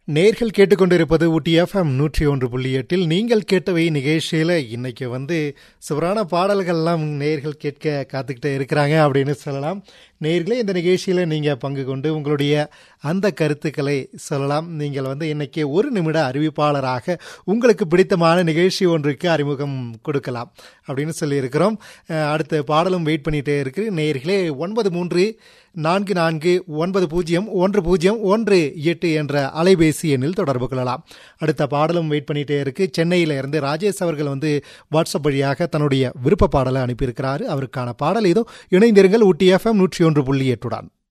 நேர்கள் கேட்டுக்கொண்டிருப்பது ஊட்டி எஃப்எம் நூற்றி ஒன்று புள்ளி எட்டில் நீங்கள் கேட்டவை நிகழ்ச்சியில் இன்னைக்கு வந்து சுவரான பாடல்கள்லாம் நேர்கள் கேட்க காத்துக்கிட்டே இருக்கிறாங்க அப்படின்னு சொல்லலாம் நேர்களே இந்த நிகழ்ச்சியில் நீங்கள் பங்கு கொண்டு உங்களுடைய அந்த கருத்துக்களை சொல்லலாம் நீங்கள் வந்து இன்னைக்கு ஒரு நிமிட அறிவிப்பாளராக உங்களுக்கு பிடித்தமான நிகழ்ச்சி ஒன்றுக்கு அறிமுகம் கொடுக்கலாம் அப்படின்னு சொல்லியிருக்கிறோம் அஹ் அடுத்த பாடலும் வெயிட் பண்ணிகிட்டே இருக்கு நேர்களே ஒன்பது மூன்று நான்கு நான்கு ஒன்பது பூஜ்ஜியம் ஒன்று பூஜ்ஜியம் ஒன்று எட்டு என்ற அலைபேசி எண்ணில் தொடர்பு கொள்ளலாம் அடுத்த பாடலும் வெயிட் பண்ணிட்டே இருக்கு சென்னையில இருந்து ராஜேஷ் அவர்கள் வந்து வாட்ஸ்அப் வழியாக தன்னுடைய விருப்ப பாடலை அனுப்பியிருக்கிறாரு அவருக்கான பாடல் ஏதோ இணைந்திருங்கள் ஊட்டி எஃப்எம் நூற்றி ஒன்று புள்ளி எட்டுடன்